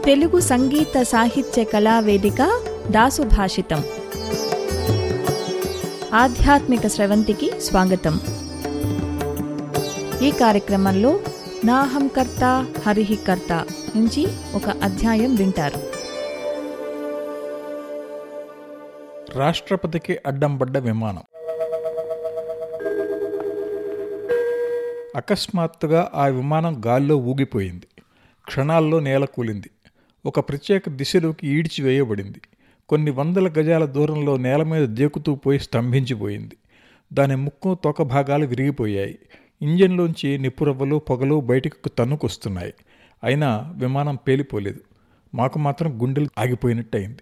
తెలుగు సంగీత సాహిత్య కళా వేదిక దాసు భాషితం ఆధ్యాత్మిక స్రవంతికి స్వాగతం ఈ కార్యక్రమంలో నాహం కర్త హరిహి కర్త నుంచి ఒక అధ్యాయం వింటారు రాష్ట్రపతికి అడ్డం పడ్డ విమానం అకస్మాత్తుగా ఆ విమానం గాల్లో ఊగిపోయింది క్షణాల్లో నేల కూలింది ఒక ప్రత్యేక దిశలోకి ఈడ్చివేయబడింది కొన్ని వందల గజాల దూరంలో నేల మీద దేకుతూ పోయి స్తంభించిపోయింది దాని ముక్కు తోక భాగాలు విరిగిపోయాయి ఇంజన్లోంచి నిప్పురవ్వలు పొగలు బయటకు తన్నుకొస్తున్నాయి అయినా విమానం పేలిపోలేదు మాకు మాత్రం గుండెలు ఆగిపోయినట్టు అయింది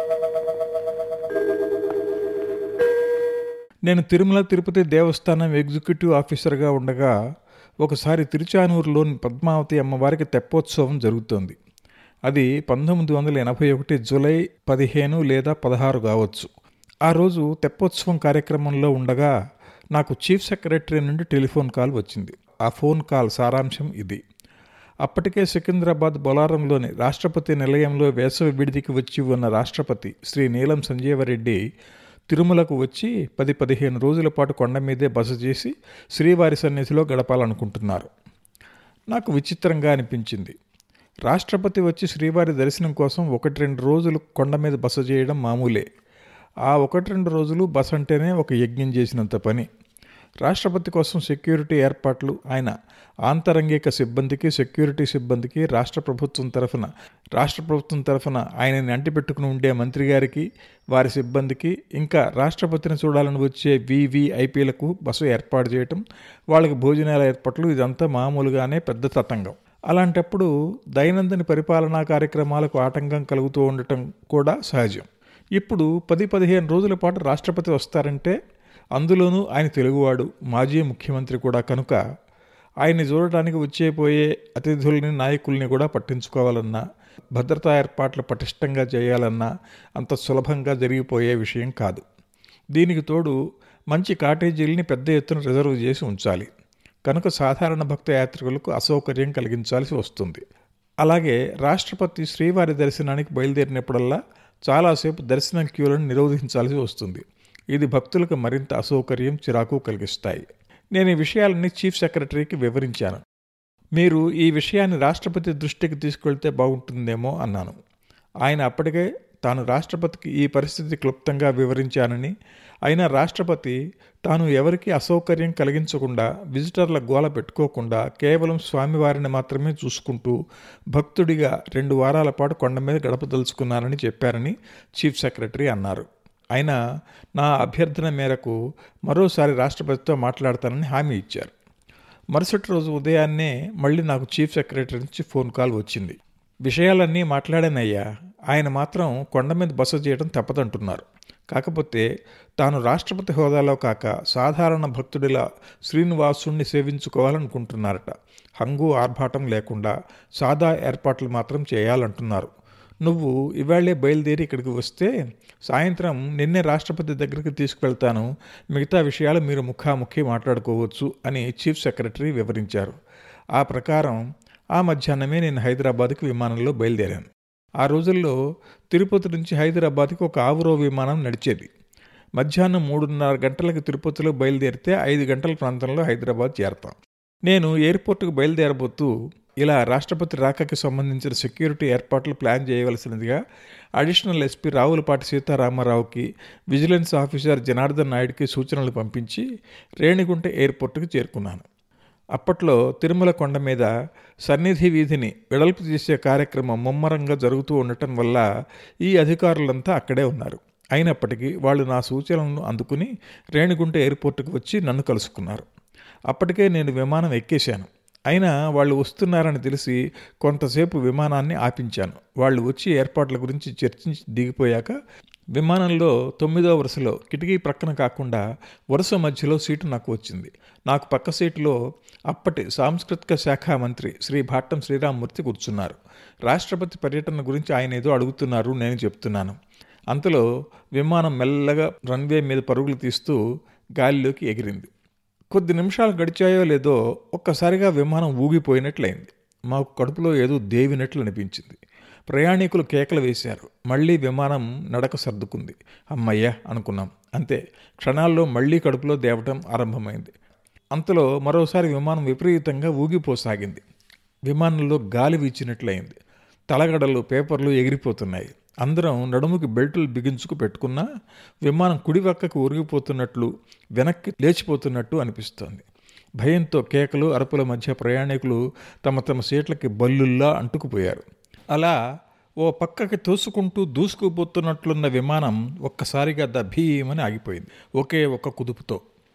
నేను తిరుమల తిరుపతి దేవస్థానం ఎగ్జిక్యూటివ్ ఆఫీసర్గా ఉండగా ఒకసారి తిరుచానూరులోని పద్మావతి అమ్మవారికి తెప్పోత్సవం జరుగుతోంది అది పంతొమ్మిది వందల ఎనభై ఒకటి జూలై పదిహేను లేదా పదహారు కావచ్చు ఆ రోజు తెప్పోత్సవం కార్యక్రమంలో ఉండగా నాకు చీఫ్ సెక్రటరీ నుండి టెలిఫోన్ కాల్ వచ్చింది ఆ ఫోన్ కాల్ సారాంశం ఇది అప్పటికే సికింద్రాబాద్ బొలారంలోని రాష్ట్రపతి నిలయంలో వేసవి విడిదికి వచ్చి ఉన్న రాష్ట్రపతి శ్రీ నీలం సంజీవరెడ్డి తిరుమలకు వచ్చి పది పదిహేను రోజుల పాటు కొండ మీదే బస చేసి శ్రీవారి సన్నిధిలో గడపాలనుకుంటున్నారు నాకు విచిత్రంగా అనిపించింది రాష్ట్రపతి వచ్చి శ్రీవారి దర్శనం కోసం ఒకటి రెండు రోజులు కొండ మీద బస చేయడం మామూలే ఆ ఒకటి రెండు రోజులు బస అంటేనే ఒక యజ్ఞం చేసినంత పని రాష్ట్రపతి కోసం సెక్యూరిటీ ఏర్పాట్లు ఆయన ఆంతరంగిక సిబ్బందికి సెక్యూరిటీ సిబ్బందికి రాష్ట్ర ప్రభుత్వం తరఫున రాష్ట్ర ప్రభుత్వం తరఫున ఆయనని అంటిపెట్టుకుని ఉండే మంత్రి గారికి వారి సిబ్బందికి ఇంకా రాష్ట్రపతిని చూడాలని వచ్చే వివిఐపీలకు బస్సు ఏర్పాటు చేయటం వాళ్ళకి భోజనాల ఏర్పాట్లు ఇదంతా మామూలుగానే పెద్ద తతంగం అలాంటప్పుడు దైనందిన పరిపాలనా కార్యక్రమాలకు ఆటంకం కలుగుతూ ఉండటం కూడా సహజం ఇప్పుడు పది పదిహేను రోజుల పాటు రాష్ట్రపతి వస్తారంటే అందులోనూ ఆయన తెలుగువాడు మాజీ ముఖ్యమంత్రి కూడా కనుక ఆయన్ని చూడటానికి వచ్చేపోయే అతిథుల్ని నాయకుల్ని కూడా పట్టించుకోవాలన్నా భద్రతా ఏర్పాట్లు పటిష్టంగా చేయాలన్నా అంత సులభంగా జరిగిపోయే విషయం కాదు దీనికి తోడు మంచి కాటేజీల్ని పెద్ద ఎత్తున రిజర్వ్ చేసి ఉంచాలి కనుక సాధారణ భక్త యాత్రికులకు అసౌకర్యం కలిగించాల్సి వస్తుంది అలాగే రాష్ట్రపతి శ్రీవారి దర్శనానికి బయలుదేరినప్పుడల్లా చాలాసేపు దర్శనం క్యూలను నిరోధించాల్సి వస్తుంది ఇది భక్తులకు మరింత అసౌకర్యం చిరాకు కలిగిస్తాయి నేను ఈ విషయాలన్నీ చీఫ్ సెక్రటరీకి వివరించాను మీరు ఈ విషయాన్ని రాష్ట్రపతి దృష్టికి తీసుకెళ్తే బాగుంటుందేమో అన్నాను ఆయన అప్పటికే తాను రాష్ట్రపతికి ఈ పరిస్థితి క్లుప్తంగా వివరించానని అయినా రాష్ట్రపతి తాను ఎవరికి అసౌకర్యం కలిగించకుండా విజిటర్ల గోల పెట్టుకోకుండా కేవలం స్వామివారిని మాత్రమే చూసుకుంటూ భక్తుడిగా రెండు వారాల పాటు కొండ మీద గడపదలుచుకున్నానని చెప్పారని చీఫ్ సెక్రటరీ అన్నారు అయినా నా అభ్యర్థన మేరకు మరోసారి రాష్ట్రపతితో మాట్లాడతానని హామీ ఇచ్చారు మరుసటి రోజు ఉదయాన్నే మళ్ళీ నాకు చీఫ్ సెక్రటరీ నుంచి ఫోన్ కాల్ వచ్చింది విషయాలన్నీ మాట్లాడానయ్యా ఆయన మాత్రం కొండ మీద బస చేయడం తప్పదంటున్నారు కాకపోతే తాను రాష్ట్రపతి హోదాలో కాక సాధారణ భక్తుడిలా శ్రీనివాసుణ్ణి సేవించుకోవాలనుకుంటున్నారట హంగు ఆర్భాటం లేకుండా సాదా ఏర్పాట్లు మాత్రం చేయాలంటున్నారు నువ్వు ఇవాళ్లే బయలుదేరి ఇక్కడికి వస్తే సాయంత్రం నిన్నే రాష్ట్రపతి దగ్గరికి తీసుకువెళ్తాను మిగతా విషయాలు మీరు ముఖాముఖి మాట్లాడుకోవచ్చు అని చీఫ్ సెక్రటరీ వివరించారు ఆ ప్రకారం ఆ మధ్యాహ్నమే నేను హైదరాబాద్కి విమానంలో బయలుదేరాను ఆ రోజుల్లో తిరుపతి నుంచి హైదరాబాద్కి ఒక ఆవురో విమానం నడిచేది మధ్యాహ్నం మూడున్నర గంటలకు తిరుపతిలో బయలుదేరితే ఐదు గంటల ప్రాంతంలో హైదరాబాద్ చేరతాం నేను ఎయిర్పోర్ట్కు బయలుదేరబోతూ ఇలా రాష్ట్రపతి రాకకి సంబంధించిన సెక్యూరిటీ ఏర్పాట్లు ప్లాన్ చేయవలసినదిగా అడిషనల్ ఎస్పీ రావులపాటి సీతారామారావుకి విజిలెన్స్ ఆఫీసర్ జనార్దన్ నాయుడికి సూచనలు పంపించి రేణిగుంట ఎయిర్పోర్టుకు చేరుకున్నాను అప్పట్లో తిరుమల కొండ మీద సన్నిధి వీధిని వెడల్పు చేసే కార్యక్రమం ముమ్మరంగా జరుగుతూ ఉండటం వల్ల ఈ అధికారులంతా అక్కడే ఉన్నారు అయినప్పటికీ వాళ్ళు నా సూచనలను అందుకుని రేణిగుంట ఎయిర్పోర్టుకు వచ్చి నన్ను కలుసుకున్నారు అప్పటికే నేను విమానం ఎక్కేశాను అయినా వాళ్ళు వస్తున్నారని తెలిసి కొంతసేపు విమానాన్ని ఆపించాను వాళ్ళు వచ్చి ఏర్పాట్ల గురించి చర్చించి దిగిపోయాక విమానంలో తొమ్మిదో వరుసలో కిటికీ ప్రక్కన కాకుండా వరుస మధ్యలో సీటు నాకు వచ్చింది నాకు పక్క సీటులో అప్పటి సాంస్కృతిక శాఖ మంత్రి శ్రీ భాట్టం శ్రీరామ్మూర్తి కూర్చున్నారు రాష్ట్రపతి పర్యటన గురించి ఆయన ఏదో అడుగుతున్నారు నేను చెప్తున్నాను అంతలో విమానం మెల్లగా రన్వే మీద పరుగులు తీస్తూ గాలిలోకి ఎగిరింది కొద్ది నిమిషాలు గడిచాయో లేదో ఒక్కసారిగా విమానం ఊగిపోయినట్లయింది మాకు కడుపులో ఏదో దేవినట్లు అనిపించింది ప్రయాణికులు కేకలు వేశారు మళ్ళీ విమానం నడక సర్దుకుంది అమ్మయ్య అనుకున్నాం అంతే క్షణాల్లో మళ్ళీ కడుపులో దేవటం ఆరంభమైంది అంతలో మరోసారి విమానం విపరీతంగా ఊగిపోసాగింది విమానంలో గాలి వీచినట్లయింది తలగడలు పేపర్లు ఎగిరిపోతున్నాయి అందరం నడుముకి బెల్టులు బిగించుకు పెట్టుకున్నా విమానం కుడివక్కకు ఉరిగిపోతున్నట్లు వెనక్కి లేచిపోతున్నట్టు అనిపిస్తోంది భయంతో కేకలు అరుపుల మధ్య ప్రయాణికులు తమ తమ సీట్లకి బల్లుల్లా అంటుకుపోయారు అలా ఓ పక్కకి తోసుకుంటూ దూసుకుపోతున్నట్లున్న విమానం ఒక్కసారిగా దభీమని ఆగిపోయింది ఒకే ఒక్క కుదుపుతో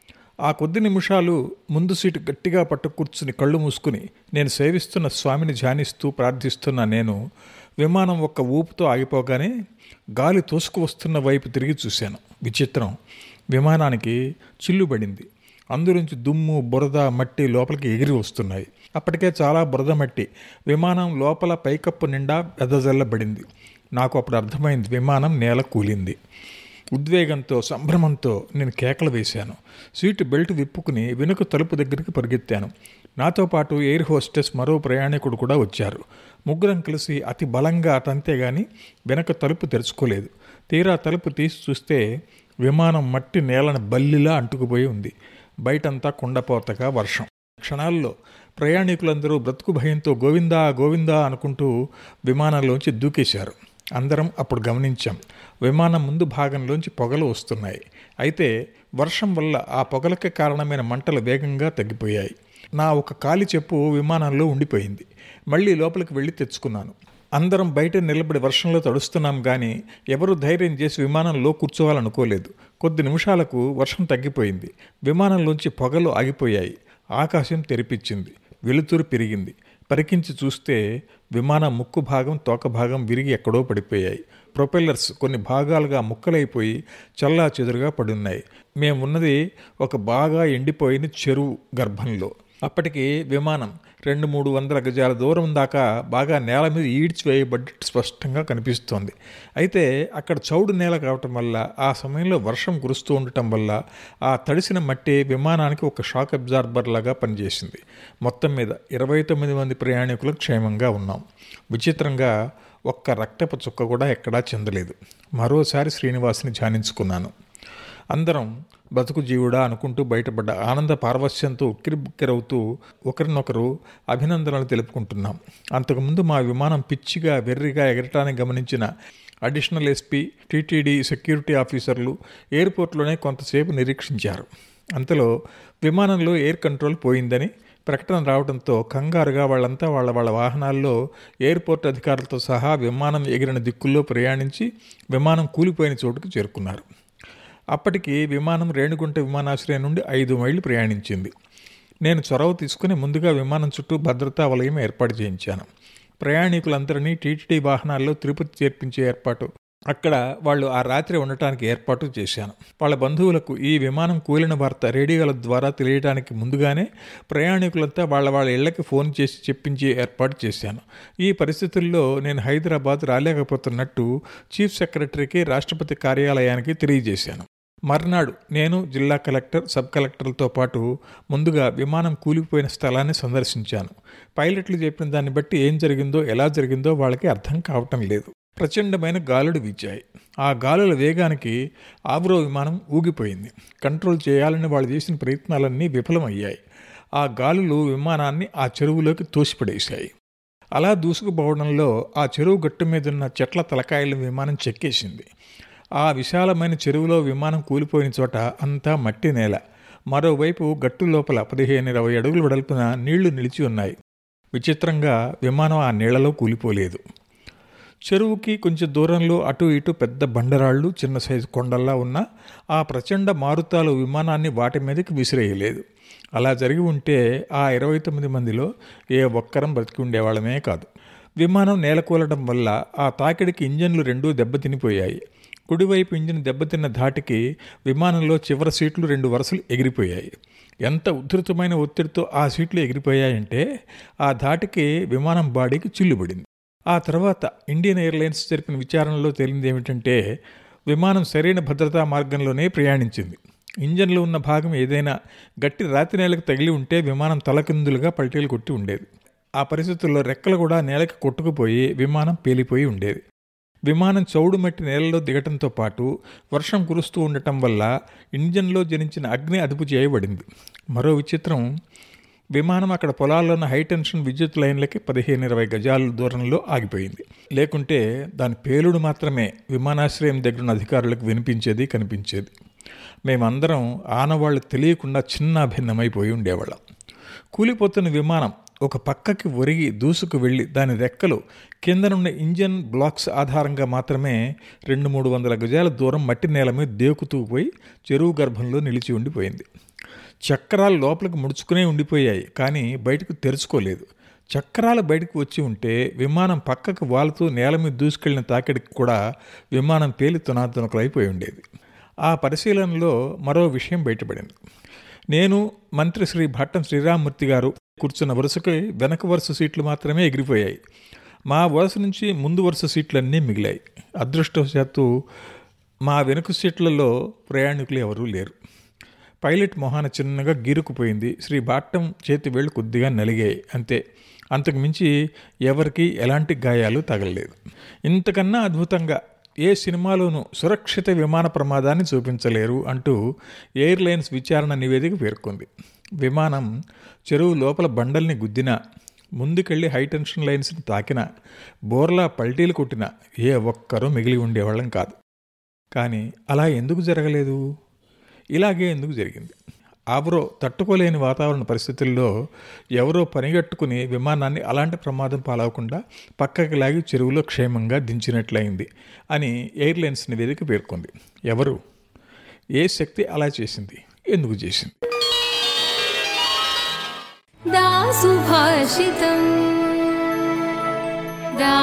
ఆ కొద్ది నిమిషాలు ముందు సీటు గట్టిగా పట్టు కూర్చుని కళ్ళు మూసుకుని నేను సేవిస్తున్న స్వామిని ధ్యానిస్తూ ప్రార్థిస్తున్న నేను విమానం ఒక్క ఊపుతో ఆగిపోగానే గాలి తోసుకు వస్తున్న వైపు తిరిగి చూశాను విచిత్రం విమానానికి చిల్లుబడింది అందులోంచి దుమ్ము బురద మట్టి లోపలికి ఎగిరి వస్తున్నాయి అప్పటికే చాలా బురద మట్టి విమానం లోపల పైకప్పు నిండా వెదజల్లబడింది నాకు అప్పుడు అర్థమైంది విమానం నేల కూలింది ఉద్వేగంతో సంభ్రమంతో నేను కేకలు వేశాను సీటు బెల్ట్ విప్పుకుని వెనుక తలుపు దగ్గరికి పరిగెత్తాను నాతో పాటు ఎయిర్ హోస్టెస్ మరో ప్రయాణికుడు కూడా వచ్చారు ముగ్గురం కలిసి అతి బలంగా అటంతే గాని వెనక తలుపు తెరుచుకోలేదు తీరా తలుపు తీసి చూస్తే విమానం మట్టి నేలను బల్లిలా అంటుకుపోయి ఉంది బయటంతా కుండపోతగా వర్షం క్షణాల్లో ప్రయాణికులందరూ బ్రతుకు భయంతో గోవిందా గోవిందా అనుకుంటూ విమానంలోంచి దూకేశారు అందరం అప్పుడు గమనించాం విమానం ముందు భాగంలోంచి పొగలు వస్తున్నాయి అయితే వర్షం వల్ల ఆ పొగలకి కారణమైన మంటలు వేగంగా తగ్గిపోయాయి నా ఒక కాలి చెప్పు విమానంలో ఉండిపోయింది మళ్ళీ లోపలికి వెళ్ళి తెచ్చుకున్నాను అందరం బయట నిలబడి వర్షంలో తడుస్తున్నాం కానీ ఎవరు ధైర్యం చేసి విమానంలో కూర్చోవాలనుకోలేదు కొద్ది నిమిషాలకు వర్షం తగ్గిపోయింది విమానంలోంచి పొగలు ఆగిపోయాయి ఆకాశం తెరిపించింది వెలుతురు పెరిగింది పరికించి చూస్తే విమానం ముక్కు భాగం తోక భాగం విరిగి ఎక్కడో పడిపోయాయి ప్రొపెల్లర్స్ కొన్ని భాగాలుగా ముక్కలైపోయి చల్లా చెదురుగా పడున్నాయి మేమున్నది ఒక బాగా ఎండిపోయిన చెరువు గర్భంలో అప్పటికి విమానం రెండు మూడు వందల గజాల దూరం దాకా బాగా నేల మీద ఈడ్చివేయబడ్డట్టు స్పష్టంగా కనిపిస్తోంది అయితే అక్కడ చౌడు నేల కావటం వల్ల ఆ సమయంలో వర్షం కురుస్తూ ఉండటం వల్ల ఆ తడిసిన మట్టి విమానానికి ఒక షాక్ అబ్జార్బర్ లాగా పనిచేసింది మొత్తం మీద ఇరవై తొమ్మిది మంది ప్రయాణికులు క్షేమంగా ఉన్నాం విచిత్రంగా ఒక్క రక్తపు చుక్క కూడా ఎక్కడా చెందలేదు మరోసారి శ్రీనివాసుని ధ్యానించుకున్నాను అందరం బతుకు జీవుడా అనుకుంటూ బయటపడ్డ ఆనంద పారవశ్యంతో ఉక్కిరిబుక్కిరవుతూ ఒకరినొకరు అభినందనలు తెలుపుకుంటున్నాం అంతకుముందు మా విమానం పిచ్చిగా వెర్రిగా ఎగరటాన్ని గమనించిన అడిషనల్ ఎస్పీ టీటీడీ సెక్యూరిటీ ఆఫీసర్లు ఎయిర్పోర్ట్లోనే కొంతసేపు నిరీక్షించారు అంతలో విమానంలో ఎయిర్ కంట్రోల్ పోయిందని ప్రకటన రావడంతో కంగారుగా వాళ్ళంతా వాళ్ళ వాళ్ళ వాహనాల్లో ఎయిర్పోర్ట్ అధికారులతో సహా విమానం ఎగిరిన దిక్కుల్లో ప్రయాణించి విమానం కూలిపోయిన చోటుకు చేరుకున్నారు అప్పటికి విమానం రేణిగుంట విమానాశ్రయం నుండి ఐదు మైళ్ళు ప్రయాణించింది నేను చొరవ తీసుకుని ముందుగా విమానం చుట్టూ భద్రతా వలయం ఏర్పాటు చేయించాను ప్రయాణికులందరినీ టీటీడీ వాహనాల్లో తిరుపతి చేర్పించే ఏర్పాటు అక్కడ వాళ్ళు ఆ రాత్రి ఉండటానికి ఏర్పాటు చేశాను వాళ్ళ బంధువులకు ఈ విమానం కూలిన వార్త రేడియోల ద్వారా తెలియడానికి ముందుగానే ప్రయాణికులంతా వాళ్ళ వాళ్ళ ఇళ్లకి ఫోన్ చేసి చెప్పించి ఏర్పాటు చేశాను ఈ పరిస్థితుల్లో నేను హైదరాబాద్ రాలేకపోతున్నట్టు చీఫ్ సెక్రటరీకి రాష్ట్రపతి కార్యాలయానికి తెలియజేశాను మర్నాడు నేను జిల్లా కలెక్టర్ సబ్ కలెక్టర్లతో పాటు ముందుగా విమానం కూలిపోయిన స్థలాన్ని సందర్శించాను పైలట్లు చెప్పిన దాన్ని బట్టి ఏం జరిగిందో ఎలా జరిగిందో వాళ్ళకి అర్థం కావటం లేదు ప్రచండమైన గాలులు వీచాయి ఆ గాలుల వేగానికి ఆబ్రో విమానం ఊగిపోయింది కంట్రోల్ చేయాలని వాళ్ళు చేసిన ప్రయత్నాలన్నీ విఫలమయ్యాయి ఆ గాలులు విమానాన్ని ఆ చెరువులోకి తోసిపడేశాయి అలా దూసుకుపోవడంలో ఆ చెరువు గట్టు మీదున్న చెట్ల తలకాయల విమానం చెక్కేసింది ఆ విశాలమైన చెరువులో విమానం కూలిపోయిన చోట అంతా మట్టి నేల మరోవైపు గట్టు లోపల పదిహేను ఇరవై అడుగులు వెడల్పున నీళ్లు నిలిచి ఉన్నాయి విచిత్రంగా విమానం ఆ నీళ్లలో కూలిపోలేదు చెరువుకి కొంచెం దూరంలో అటు ఇటు పెద్ద బండరాళ్ళు చిన్న సైజు కొండల్లా ఉన్న ఆ ప్రచండ మారుతాలు విమానాన్ని వాటి మీదకి విసిరేయలేదు అలా జరిగి ఉంటే ఆ ఇరవై తొమ్మిది మందిలో ఏ ఒక్కరం బ్రతికి ఉండేవాళ్ళమే కాదు విమానం నేలకూలడం వల్ల ఆ తాకిడికి ఇంజన్లు రెండూ దెబ్బతినిపోయాయి కుడివైపు ఇంజిన్ దెబ్బతిన్న ధాటికి విమానంలో చివరి సీట్లు రెండు వరుసలు ఎగిరిపోయాయి ఎంత ఉధృతమైన ఒత్తిడితో ఆ సీట్లు ఎగిరిపోయాయంటే ఆ ధాటికి విమానం బాడీకి చిల్లుబడింది ఆ తర్వాత ఇండియన్ ఎయిర్లైన్స్ జరిపిన విచారణలో తేలింది ఏమిటంటే విమానం సరైన భద్రతా మార్గంలోనే ప్రయాణించింది ఇంజన్లో ఉన్న భాగం ఏదైనా గట్టి రాతి నేలకు తగిలి ఉంటే విమానం తలకిందులుగా పల్టీలు కొట్టి ఉండేది ఆ పరిస్థితుల్లో రెక్కలు కూడా నేలకి కొట్టుకుపోయి విమానం పేలిపోయి ఉండేది విమానం చౌడు మట్టి నేలలో దిగటంతో పాటు వర్షం కురుస్తూ ఉండటం వల్ల ఇంజన్లో జనించిన అగ్ని అదుపు చేయబడింది మరో విచిత్రం విమానం అక్కడ పొలాల్లో ఉన్న హైటెన్షన్ విద్యుత్ లైన్లకి పదిహేను ఇరవై గజాల దూరంలో ఆగిపోయింది లేకుంటే దాని పేలుడు మాత్రమే విమానాశ్రయం దగ్గర ఉన్న అధికారులకు వినిపించేది కనిపించేది మేమందరం ఆనవాళ్ళు తెలియకుండా చిన్న భిన్నమైపోయి ఉండేవాళ్ళం కూలిపోతున్న విమానం ఒక పక్కకి ఒరిగి దూసుకు వెళ్ళి దాని రెక్కలు కిందనున్న ఇంజన్ బ్లాక్స్ ఆధారంగా మాత్రమే రెండు మూడు వందల గజాల దూరం మట్టి నేల మీద దేకుతూ పోయి చెరువు గర్భంలో నిలిచి ఉండిపోయింది చక్రాలు లోపలికి ముడుచుకునే ఉండిపోయాయి కానీ బయటకు తెరుచుకోలేదు చక్రాలు బయటకు వచ్చి ఉంటే విమానం పక్కకు వాలుతూ నేల మీద దూసుకెళ్లిన తాకిడికి కూడా విమానం పేలి తునాతునకలైపోయి ఉండేది ఆ పరిశీలనలో మరో విషయం బయటపడింది నేను మంత్రి శ్రీ భట్టం శ్రీరామ్మూర్తి గారు కూర్చున్న వరుసకి వెనక వరుస సీట్లు మాత్రమే ఎగిరిపోయాయి మా వరుస నుంచి ముందు వరుస సీట్లన్నీ మిగిలాయి అదృష్టవశాత్తు మా వెనుక సీట్లలో ప్రయాణికులు ఎవరూ లేరు పైలట్ మొహాన చిన్నగా గీరుకుపోయింది శ్రీ బాట్టం చేతి వేళ్ళు కొద్దిగా నలిగాయి అంతే అంతకు మించి ఎవరికి ఎలాంటి గాయాలు తగలలేదు ఇంతకన్నా అద్భుతంగా ఏ సినిమాలోనూ సురక్షిత విమాన ప్రమాదాన్ని చూపించలేరు అంటూ ఎయిర్లైన్స్ విచారణ నివేదిక పేర్కొంది విమానం చెరువు లోపల బండల్ని గుద్దినా ముందుకెళ్ళి హైటెన్షన్ లైన్స్ని తాకినా బోర్లా పల్టీలు కొట్టినా ఏ ఒక్కరూ మిగిలి ఉండేవాళ్ళం కాదు కానీ అలా ఎందుకు జరగలేదు ఇలాగే ఎందుకు జరిగింది ఆవరో తట్టుకోలేని వాతావరణ పరిస్థితుల్లో ఎవరో పనిగట్టుకుని విమానాన్ని అలాంటి ప్రమాదం పాలవకుండా పక్కకి లాగి చెరువులో క్షేమంగా దించినట్లయింది అని ఎయిర్లైన్స్ నివేదిక పేర్కొంది ఎవరు ఏ శక్తి అలా చేసింది ఎందుకు చేసింది दा सुभाषितम् दा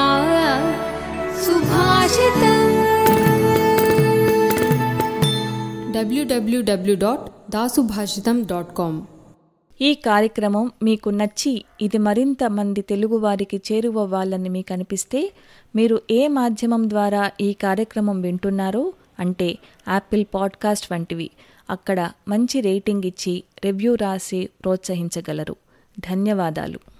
सुभाषितम् www.dasubhashitam.com ఈ కార్యక్రమం మీకు నచ్చి ఇది మరింత మంది తెలుగువారికి చేరువవ్వాలని మీకు అనిపిస్తే మీరు ఏ మాధ్యమం ద్వారా ఈ కార్యక్రమం వింటున్నారో అంటే యాపిల్ పాడ్కాస్ట్ వంటివి అక్కడ మంచి రేటింగ్ ఇచ్చి రివ్యూ రాసి ప్రోత్సహించగలరు ధన్యవాదాలు